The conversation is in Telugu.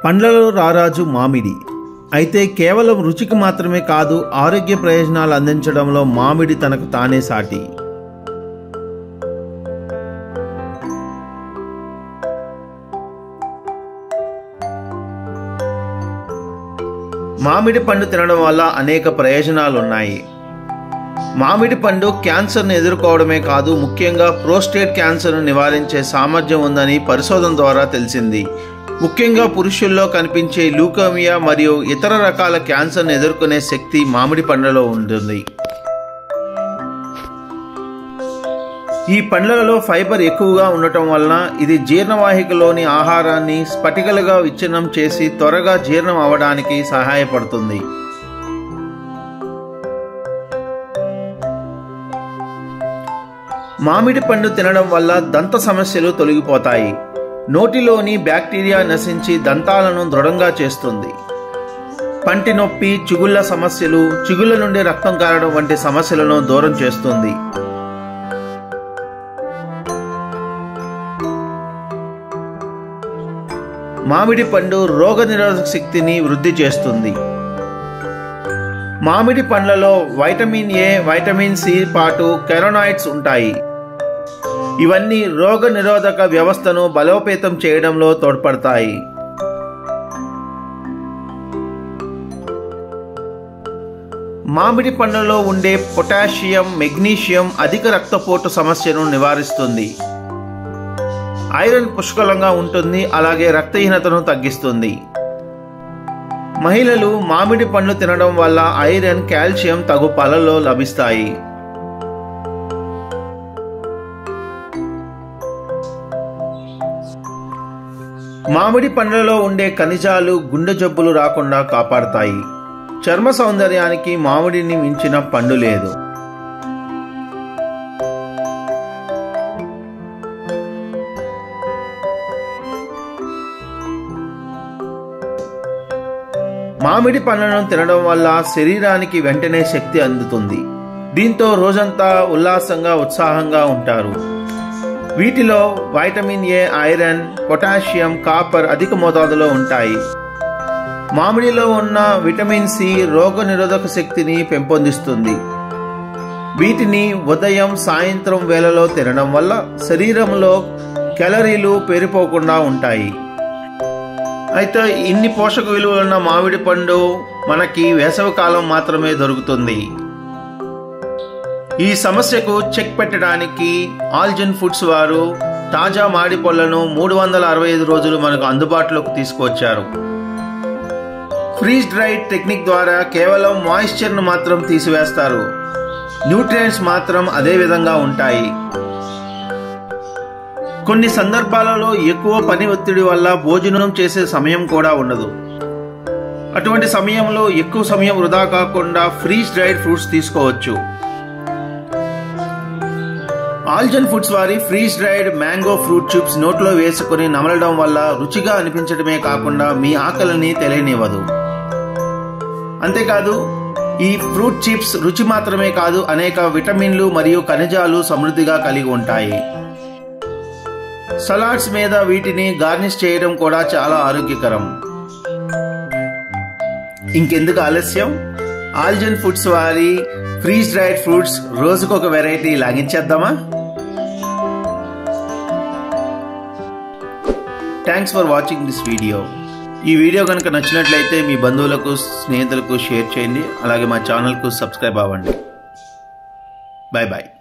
పండ్లలో రారాజు మామిడి అయితే కేవలం రుచికి మాత్రమే కాదు ఆరోగ్య ప్రయోజనాలు అందించడంలో మామిడి తనకు తానే సాటి మామిడి పండు తినడం వల్ల అనేక ప్రయోజనాలు ఉన్నాయి మామిడి పండు క్యాన్సర్ను ఎదుర్కోవడమే కాదు ముఖ్యంగా ప్రోస్టేట్ క్యాన్సర్ను నివారించే సామర్థ్యం ఉందని పరిశోధన ద్వారా తెలిసింది ముఖ్యంగా పురుషుల్లో కనిపించే లూకోమియా మరియు ఇతర రకాల క్యాన్సర్ను ఎదుర్కొనే శక్తి మామిడి పండ్లలో ఉంటుంది ఈ పండ్లలో ఫైబర్ ఎక్కువగా ఉండటం వలన ఇది జీర్ణవాహికలోని ఆహారాన్ని స్ఫటికలుగా విచ్ఛిన్నం చేసి త్వరగా జీర్ణం అవడానికి సహాయపడుతుంది మామిడి పండు తినడం వల్ల దంత సమస్యలు తొలగిపోతాయి నోటిలోని బ్యాక్టీరియా నశించి దంతాలను దృఢంగా చేస్తుంది పంటి నొప్పి చిగుళ్ళ సమస్యలు చిగుళ్ళ నుండి రక్తం కారడం వంటి సమస్యలను దూరం చేస్తుంది మామిడి పండు రోగనిరోధక శక్తిని వృద్ధి చేస్తుంది మామిడి పండ్లలో వైటమిన్ ఏ వైటమిన్ సి పాటు కెరోనాయిడ్స్ ఉంటాయి ఇవన్నీ రోగ నిరోధక వ్యవస్థను బలోపేతం చేయడంలో తోడ్పడతాయి మామిడి పండ్లలో ఉండే పొటాషియం మెగ్నీషియం అధిక రక్తపోటు సమస్యను నివారిస్తుంది ఐరన్ పుష్కలంగా ఉంటుంది అలాగే రక్తహీనతను తగ్గిస్తుంది మహిళలు మామిడి పండ్లు తినడం వల్ల ఐరన్ కాల్షియం తగు పళ్ళలో లభిస్తాయి మామిడి పండ్లలో ఉండే ఖనిజాలు గుండె జబ్బులు రాకుండా కాపాడతాయి చర్మ సౌందర్యానికి మామిడిని మించిన పండు లేదు మామిడి పండ్లను తినడం వల్ల శరీరానికి వెంటనే శక్తి అందుతుంది దీంతో రోజంతా ఉల్లాసంగా ఉత్సాహంగా ఉంటారు వీటిలో vitamin A iron potassium copper అధిక మోతాదులో ఉంటాయి మామిడిలో ఉన్న విటమిన్ సి రోగ నిరోధక శక్తిని పెంపొందిస్తుంది వీటిని ఉదయం సాయంత్రం వేళలో తినడం వల్ల శరీరంలో క్యాలరీలు పేరిపోకుండా ఉంటాయి అయితే ఇన్ని పోషక విలువలున్న మామిడి పండు మనకి వేసవికాలం మాత్రమే దొరుకుతుంది ఈ సమస్యకు చెక్ పెట్టడానికి ఆల్జన్ ఫుడ్స్ వారు తాజా మామిడి పళ్ళను మూడు వందల అరవై ఐదు రోజులు మనకు అందుబాటులోకి తీసుకువచ్చారు ఫ్రీజ్ డ్రైడ్ టెక్నిక్ ద్వారా కేవలం మాయిశ్చర్ను మాత్రం తీసివేస్తారు న్యూట్రియంట్స్ మాత్రం అదే విధంగా ఉంటాయి కొన్ని సందర్భాలలో ఎక్కువ పని ఒత్తిడి వల్ల భోజనం చేసే సమయం కూడా ఉండదు అటువంటి సమయంలో ఎక్కువ సమయం వృధా కాకుండా ఫ్రీజ్ డ్రైడ్ ఫ్రూట్స్ తీసుకోవచ్చు ఆల్జన్ ఫుడ్స్ వారి freeze dried mango fruit chips నోట్లో వేసుకుని నమలడం వల్ల రుచిగా అనిపించడమే కాకుండా మీ ఆకలిని తెలియనివ్వదు అంతేకాదు ఈ ఫ్రూట్ చిప్స్ రుచి మాత్రమే కాదు అనేక విటమిన్లు మరియు ఖనిజాలు సమృద్ధిగా కలిగి ఉంటాయి సలాడ్స్ మీద వీటిని గార్నిష్ చేయడం కూడా చాలా ఆరోగ్యకరం ఇంకెందుకు ఆలస్యం ఆల్జన్ ఫుడ్స్ వారి ఫ్రీజ్ డ్రైడ్ ఫ్రూట్స్ రోజుకొక వెరైటీ లాగించేద్దామా thanks for watching this video ఈ వీడియో కనుక నచ్చినట్లయితే మీ బంధువులకు స్నేహితులకు షేర్ చేయండి అలాగే మా ఛానల్కు సబ్స్క్రైబ్ అవ్వండి బాయ్ బాయ్